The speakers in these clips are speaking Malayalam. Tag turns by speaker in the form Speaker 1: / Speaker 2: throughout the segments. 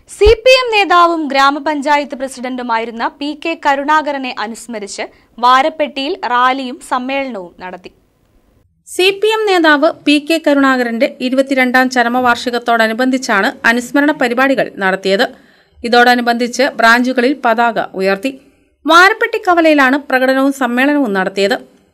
Speaker 1: സി പി എം നേതാവും ഗ്രാമപഞ്ചായത്ത് പ്രസിഡന്റുമായിരുന്ന പി കെ കരുണാകരനെ അനുസ്മരിച്ച് വാരപ്പെട്ടിയിൽ റാലിയും സമ്മേളനവും നടത്തി
Speaker 2: സി പി എം നേതാവ് പി കെ കരുണാകരന്റെ ഇരുപത്തിരണ്ടാം ചരമവാർഷികത്തോടനുബന്ധിച്ചാണ് അനുസ്മരണ പരിപാടികൾ നടത്തിയത് ഇതോടനുബന്ധിച്ച് ബ്രാഞ്ചുകളിൽ പതാക ഉയർത്തി വാരപ്പെട്ടി കവലയിലാണ് പ്രകടനവും സമ്മേളനവും നടത്തിയത്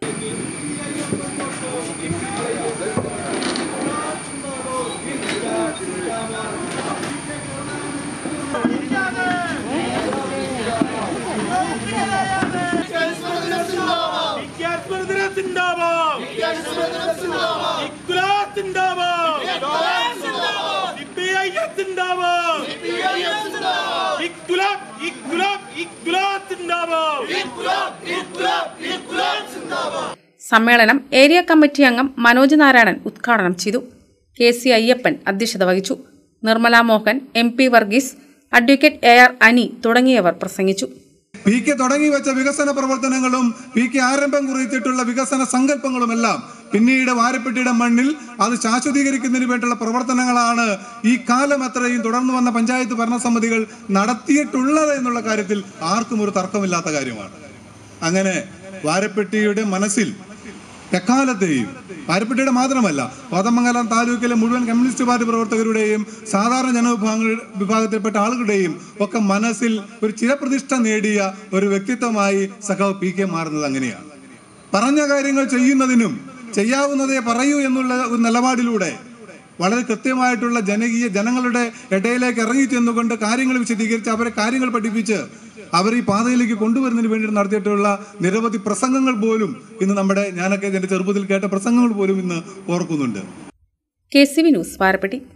Speaker 3: വിദ്യാർത്ഥി സിന്ദാബാദ് ഇഖ്ലാസ് സിന്ദാബാദ് സിപിഐ സിന്ദാബാദ് ഇഖ്ലാസ് ഇഖ്ലാസ് ഇഖ്ലാസ് സിന്ദാബാദ്
Speaker 2: സമ്മേളനം ഏരിയ കമ്മിറ്റി അംഗം മനോജ് നാരായണൻ ഉദ്ഘാടനം ചെയ്തു കെ സി അയ്യപ്പൻ അധ്യക്ഷത വഹിച്ചു Nirmala Mohan M P Varghese advocate A R Ani തുടങ്ങിയവർ പ്രസംഗിച്ചു
Speaker 4: പി കെ തുടങ്ങി വെച്ച വികസന പ്രവർത്തനങ്ങളും പി കെ ആരംഭം കുറിച്ചിട്ടുള്ള വികസന സങ്കല്പങ്ങളുമെല്ലാം പിന്നീട് വാരപ്പെട്ടിയുടെ മണ്ണിൽ അത് ശാശ്വതീകരിക്കുന്നതിന് വേണ്ടിയുള്ള പ്രവർത്തനങ്ങളാണ് ഈ കാലം അത്രയും തുടർന്നു വന്ന പഞ്ചായത്ത് ഭരണസമിതികൾ നടത്തിയിട്ടുള്ളത് എന്നുള്ള കാര്യത്തിൽ ആർക്കും ഒരു തർക്കമില്ലാത്ത കാര്യമാണ് അങ്ങനെ വാരപ്പെട്ടിയുടെ മനസ്സിൽ എക്കാലത്തെയും പാരപ്പെട്ടിയുടെ മാത്രമല്ല കോതമംഗലം താലൂക്കിലെ മുഴുവൻ കമ്മ്യൂണിസ്റ്റ് പാർട്ടി പ്രവർത്തകരുടെയും സാധാരണ ജനവിഭാഗങ്ങളുടെ വിഭാഗത്തിൽപ്പെട്ട ആളുകളുടെയും ഒക്കെ മനസ്സിൽ ഒരു ചിരപ്രതിഷ്ഠ നേടിയ ഒരു വ്യക്തിത്വമായി സഖാവ് പി കെ മാറുന്നത് അങ്ങനെയാണ് പറഞ്ഞ കാര്യങ്ങൾ ചെയ്യുന്നതിനും ചെയ്യാവുന്നതേ പറയൂ എന്നുള്ള ഒരു നിലപാടിലൂടെ വളരെ കൃത്യമായിട്ടുള്ള ജനകീയ ജനങ്ങളുടെ ഇടയിലേക്ക് ഇറങ്ങി ചെന്നുകൊണ്ട് കാര്യങ്ങൾ വിശദീകരിച്ച് അവരെ കാര്യങ്ങൾ പഠിപ്പിച്ച് അവർ ഈ പാതയിലേക്ക് കൊണ്ടുവരുന്നതിന് വേണ്ടി നടത്തിയിട്ടുള്ള നിരവധി പ്രസംഗങ്ങൾ പോലും ഇന്ന് നമ്മുടെ ഞാനൊക്കെ എൻ്റെ ചെറുപ്പത്തിൽ കേട്ട പ്രസംഗങ്ങൾ പോലും ഇന്ന് ഓർക്കുന്നുണ്ട്
Speaker 2: K C V news Varappetty